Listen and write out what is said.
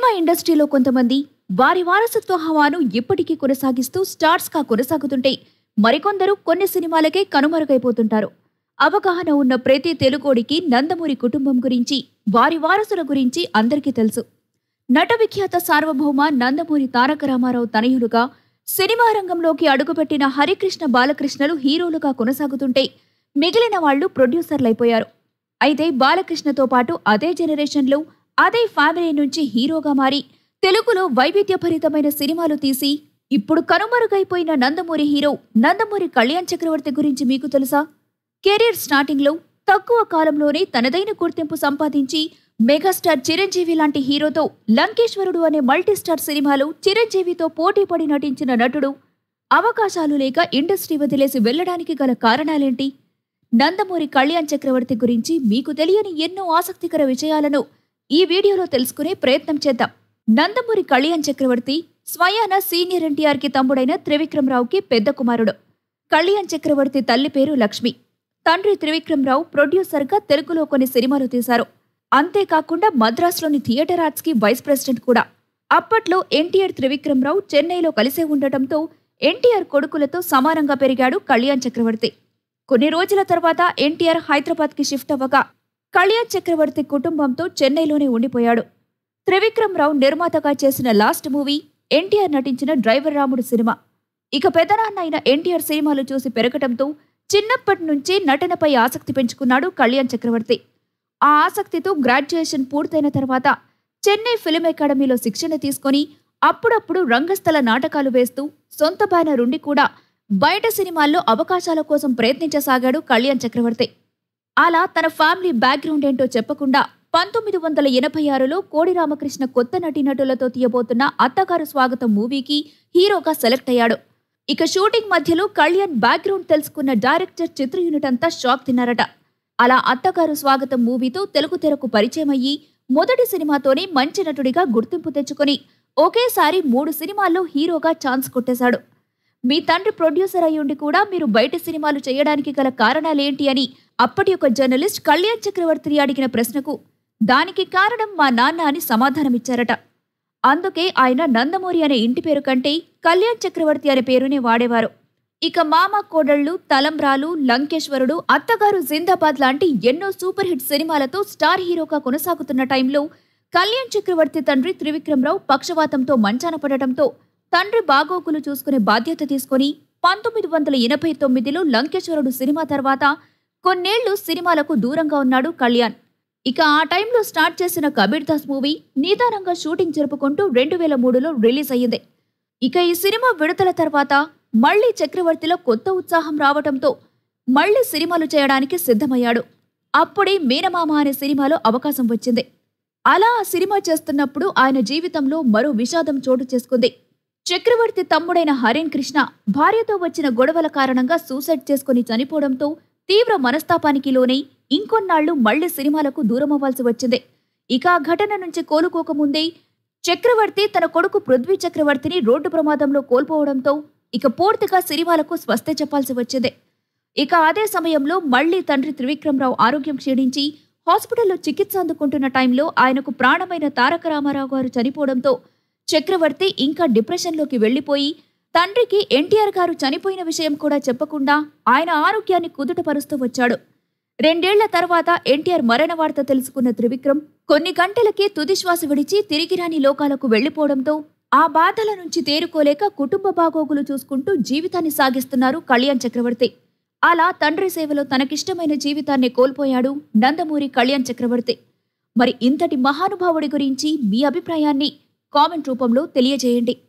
cinema ఇండస్ట్రీలో కొంతమంది వారి వారసత్వ హవాను ఇప్పటికీ కొనసాగిస్తూ స్టార్స్గా కొనసాగుతుంటే మరికొందరు కొన్ని సినిమాలకే కనుమరుగైపోతుంటారు అవగాహన ఉన్న ప్రతి తెలుగోడికి నందమూరి కుటుంబం గురించి వారి వారసుల గురించి అందరికీ తెలుసు నట విఖ్యాత సార్వభౌమ నందమూరి తారక రామారావు తనయులుగా సినిమా రంగంలోకి అడుగుపెట్టిన హరికృష్ణ బాలకృష్ణలు హీరోలుగా కొనసాగుతుంటే మిగిలిన వాళ్లు ప్రొడ్యూసర్లైపోయారు అయితే బాలకృష్ణతో పాటు అదే జనరేషన్లో అదే ఫ్యామిలీ నుంచి హీరోగా మారి తెలుగులో వైవిధ్యభరితమైన సినిమాలు తీసి ఇప్పుడు కనుమరుగైపోయిన నందమూరి హీరో నందమూరి కళ్యాణ్ చక్రవర్తి గురించి మీకు తెలుసా కెరీర్ స్టార్టింగ్లో తక్కువ కాలంలోనే తనదైన గుర్తింపు సంపాదించి మెగాస్టార్ చిరంజీవి లాంటి హీరోతో లంకేశ్వరుడు అనే మల్టీస్టార్ సినిమాలో చిరంజీవితో పోటీపడి నటించిన నటుడు అవకాశాలు లేక ఇండస్ట్రీ వదిలేసి వెళ్లడానికి గల కారణాలేంటి నందమూరి కళ్యాణ్ చక్రవర్తి గురించి మీకు తెలియని ఎన్నో ఆసక్తికర విషయాలను ఈ వీడియోలో తెలుసుకునే ప్రయత్నం చేద్దాం నందమూరి కళ్యాణ్ చక్రవర్తి స్వయాన సీనియర్ ఎన్టీఆర్ కి తమ్ముడైన త్రివిక్రమరావుకి పెద్ద కుమారుడు కళ్యాణ్ చక్రవర్తి తల్లి పేరు లక్ష్మి తండ్రి త్రివిక్రమరావు ప్రొడ్యూసర్గా తెలుగులో కొన్ని సినిమాలు తీశారు అంతేకాకుండా మద్రాసులోని థియేటర్ ఆర్ట్స్ కి వైస్ ప్రెసిడెంట్ కూడా అప్పట్లో ఎన్టీఆర్ త్రివిక్రమరావు చెన్నైలో కలిసే ఉండటంతో ఎన్టీఆర్ కొడుకులతో సమానంగా పెరిగాడు కళ్యాణ్ చక్రవర్తి కొన్ని రోజుల తర్వాత ఎన్టీఆర్ హైదరాబాద్ కి షిఫ్ట్ అవ్వగా కళ్యాణ్ చక్రవర్తి కుటుంబంతో చెన్నైలోనే ఉండిపోయాడు త్రివిక్రమరావు నిర్మాతగా చేసిన లాస్ట్ మూవీ ఎన్టీఆర్ నటించిన డ్రైవర్ రాముడు సినిమా ఇక పెదనాన్న అయిన ఎన్టీఆర్ సినిమాలు చూసి పెరగటంతో చిన్నప్పటి నుంచే నటనపై ఆసక్తి పెంచుకున్నాడు కళ్యాణ్ చక్రవర్తి ఆ ఆసక్తితో గ్రాడ్యుయేషన్ పూర్తయిన తర్వాత చెన్నై ఫిలిం అకాడమీలో శిక్షణ తీసుకొని అప్పుడప్పుడు రంగస్థల నాటకాలు వేస్తూ సొంత బ్యానర్ ఉండి కూడా బయట సినిమాల్లో అవకాశాల కోసం ప్రయత్నించసాగాడు కళ్యాణ్ చక్రవర్తి అలా తన ఫ్యామిలీ బ్యాక్గ్రౌండ్ ఏంటో చెప్పకుండా పంతొమ్మిది వందల ఎనభై ఆరులో కోడి రామకృష్ణ కొత్త నటీనటులతో తీయబోతున్న అత్తగారు స్వాగతం మూవీకి హీరోగా సెలెక్ట్ అయ్యాడు ఇక షూటింగ్ మధ్యలో కళ్యాణ్ బ్యాక్గ్రౌండ్ తెలుసుకున్న డైరెక్టర్ చిత్ర యూనిట్ అంతా షాక్ తిన్నారట అలా అత్తగారు స్వాగతం మూవీతో తెలుగు తెరకు పరిచయం అయ్యి మొదటి సినిమాతోనే మంచి నటుడిగా గుర్తింపు తెచ్చుకొని ఒకేసారి మూడు సినిమాల్లో హీరోగా ఛాన్స్ కొట్టేశాడు మీ తండ్రి ప్రొడ్యూసర్ అయ్యుండి కూడా మీరు బయట సినిమాలు చేయడానికి గల కారణాలేంటి అని అప్పటి ఒక జర్నలిస్ట్ కళ్యాణ్ చక్రవర్తిని అడిగిన ప్రశ్నకు దానికి కారణం మా నాన్న అని సమాధానమిచ్చారట అందుకే ఆయన నందమూరి అనే ఇంటి పేరు కంటే కళ్యాణ్ చక్రవర్తి అనే పేరునే వాడేవారు ఇక మామ కోడళ్ళు తలంబ్రాలు లంకేశ్వరుడు అత్తగారు జిందాబాద్ లాంటి ఎన్నో సూపర్ హిట్ సినిమాలతో స్టార్ హీరోగా కొనసాగుతున్న టైంలో కళ్యాణ్ చక్రవర్తి తండ్రి త్రివిక్రమరావు పక్షవాతంతో మంచాన పడటంతో తండ్రి బాగోగులు చూసుకునే బాధ్యత తీసుకొని పంతొమ్మిది వందల ఎనభై తొమ్మిదిలో లంకేశ్వరుడు సినిమా తర్వాత కొన్నేళ్లు సినిమాలకు దూరంగా ఉన్నాడు కళ్యాణ్ ఇక ఆ టైంలో స్టార్ట్ చేసిన కబీర్ దాస్ మూవీ నిదానంగా షూటింగ్ జరుపుకుంటూ రెండు వేల మూడులో రిలీజ్ అయ్యింది ఇక ఈ సినిమా విడుదల తర్వాత మళ్లీ చక్రవర్తిలో కొత్త ఉత్సాహం రావటంతో మళ్లీ సినిమాలు చేయడానికి సిద్ధమయ్యాడు అప్పుడే మీనమామ అనే సినిమాలో అవకాశం వచ్చింది అలా ఆ సినిమా చేస్తున్నప్పుడు ఆయన జీవితంలో మరో విషాదం చోటు చేసుకుంది చక్రవర్తి తమ్ముడైన హరేన్ కృష్ణ భార్యతో వచ్చిన గొడవల కారణంగా సూసైడ్ చేసుకుని చనిపోవడంతో తీవ్ర మనస్తాపానికి లోనై ఇంకొన్నాళ్లు మళ్లీ సినిమాలకు దూరమవ్వాల్సి వచ్చింది ఇక ఆ ఘటన నుంచి కోలుకోకముందే చక్రవర్తి తన కొడుకు పృథ్వీ చక్రవర్తిని రోడ్డు ప్రమాదంలో కోల్పోవడంతో ఇక పూర్తిగా సినిమాలకు స్వస్తి చెప్పాల్సి వచ్చింది ఇక అదే సమయంలో మళ్లీ తండ్రి త్రివిక్రమరావు ఆరోగ్యం క్షీణించి హాస్పిటల్లో చికిత్స అందుకుంటున్న టైంలో ఆయనకు ప్రాణమైన తారక రామారావు గారు చనిపోవడంతో చక్రవర్తి ఇంకా డిప్రెషన్లోకి వెళ్లిపోయి తండ్రికి ఎన్టీఆర్ గారు చనిపోయిన విషయం కూడా చెప్పకుండా ఆయన ఆరోగ్యాన్ని కుదుటపరుస్తూ వచ్చాడు రెండేళ్ల తర్వాత ఎన్టీఆర్ మరణ వార్త తెలుసుకున్న త్రివిక్రమ్ కొన్ని గంటలకే తుదిశ్వాస విడిచి తిరిగిరాని లోకాలకు వెళ్లిపోవడంతో ఆ బాధల నుంచి తేరుకోలేక కుటుంబ బాగోగులు చూసుకుంటూ జీవితాన్ని సాగిస్తున్నారు కళ్యాణ్ చక్రవర్తి అలా తండ్రి సేవలో తనకిష్టమైన జీవితాన్ని కోల్పోయాడు నందమూరి కళ్యాణ్ చక్రవర్తి మరి ఇంతటి మహానుభావుడి గురించి మీ అభిప్రాయాన్ని కామెంట్ రూపంలో తెలియజేయండి